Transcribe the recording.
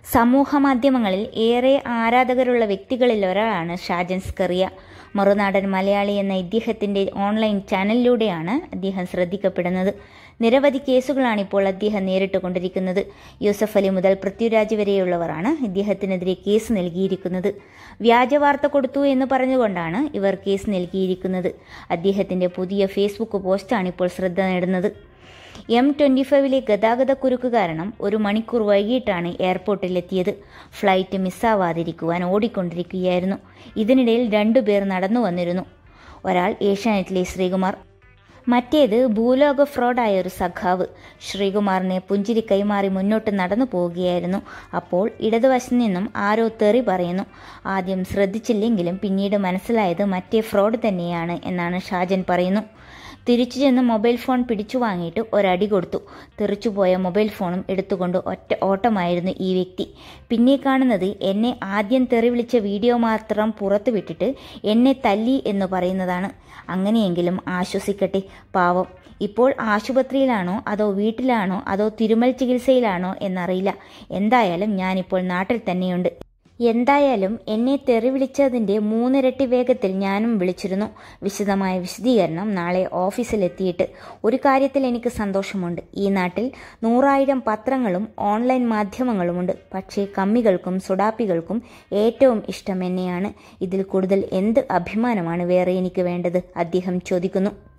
സമൂഹ മാധ്യമങ്ങളിൽ ഏറെ ആരാധകരുള്ള വ്യക്തികളിൽ ഒരാളാണ് ഷാജൻ സ്കറിയ മറുനാടൻ മലയാളി എന്ന ഇദ്ദേഹത്തിന്റെ ഓൺലൈൻ ചാനലിലൂടെയാണ് അദ്ദേഹം ശ്രദ്ധിക്കപ്പെടുന്നത് നിരവധി കേസുകളാണ് ഇപ്പോൾ അദ്ദേഹം നേരിട്ട് കൊണ്ടിരിക്കുന്നത് യൂസഫ് അലി മുതൽ പൃഥ്വിരാജ് വരെയുള്ളവരാണ് ഇദ്ദേഹത്തിനെതിരെ കേസ് നൽകിയിരിക്കുന്നത് വ്യാജ വാർത്ത കൊടുത്തു എന്ന് പറഞ്ഞുകൊണ്ടാണ് ഇവർ കേസ് നൽകിയിരിക്കുന്നത് അദ്ദേഹത്തിന്റെ പുതിയ ഫേസ്ബുക്ക് പോസ്റ്റാണ് ഇപ്പോൾ ശ്രദ്ധ നേടുന്നത് എം ട്വന്റി ഫൈവിലെ ഗതാഗതക്കുരുക്ക് കാരണം ഒരു മണിക്കൂർ വൈകിട്ടാണ് എയർപോർട്ടിലെത്തിയത് ഫ്ലൈറ്റ് മിസ്സാവാതിരിക്കുവാൻ ഓടിക്കൊണ്ടിരിക്കുകയായിരുന്നു ഇതിനിടയിൽ രണ്ടുപേർ നടന്നു വന്നിരുന്നു ഒരാൾ ഏഷ്യാനെറ്റിലെ ശ്രീകുമാർ മറ്റേത് ഭൂലോക ഫ്രോഡായ ഒരു സഖാവ് ശ്രീകുമാറിനെ പുഞ്ചിരി കൈമാറി മുന്നോട്ട് നടന്നു പോവുകയായിരുന്നു അപ്പോൾ ഇടതുവശത്ത് നിന്നും ആരോ തെറി പറയുന്നു ആദ്യം ശ്രദ്ധിച്ചില്ലെങ്കിലും പിന്നീട് മനസ്സിലായത് മറ്റേ ഫ്രോഡ് തന്നെയാണ് എന്നാണ് ഷാജൻ പറയുന്നു തിരിച്ചു ചെന്ന് മൊബൈൽ ഫോൺ പിടിച്ചു വാങ്ങിയിട്ട് ഒരടി കൊടുത്തു തെറിച്ചുപോയ മൊബൈൽ ഫോണും എടുത്തുകൊണ്ട് ഒറ്റ ഓട്ടമായിരുന്നു ഈ വ്യക്തി പിന്നെ കാണുന്നത് എന്നെ ആദ്യം തെറി വിളിച്ച വീഡിയോ മാത്രം പുറത്തുവിട്ടിട്ട് എന്നെ തല്ലി എന്ന് പറയുന്നതാണ് അങ്ങനെയെങ്കിലും ആശ്വസിക്കട്ടെ പാവം ഇപ്പോൾ ആശുപത്രിയിലാണോ അതോ വീട്ടിലാണോ അതോ തിരുമൽ ചികിത്സയിലാണോ എന്നറിയില്ല എന്തായാലും ഞാനിപ്പോൾ നാട്ടിൽ തന്നെയുണ്ട് എന്തായാലും എന്നെ തെറി വിളിച്ചതിൻ്റെ മൂന്നിരട്ടി വേഗത്തിൽ ഞാനും വിളിച്ചിരുന്നു വിശദമായ വിശദീകരണം നാളെ ഓഫീസിലെത്തിയിട്ട് ഒരു കാര്യത്തിൽ എനിക്ക് സന്തോഷമുണ്ട് ഈ നാട്ടിൽ നൂറായിരം പത്രങ്ങളും ഓൺലൈൻ മാധ്യമങ്ങളുമുണ്ട് പക്ഷേ കമ്മികൾക്കും സുഡാപ്പികൾക്കും ഏറ്റവും ഇഷ്ടം എന്നെയാണ് ഇതിൽ കൂടുതൽ എന്ത് അഭിമാനമാണ് വേറെ എനിക്ക് വേണ്ടത് അദ്ദേഹം ചോദിക്കുന്നു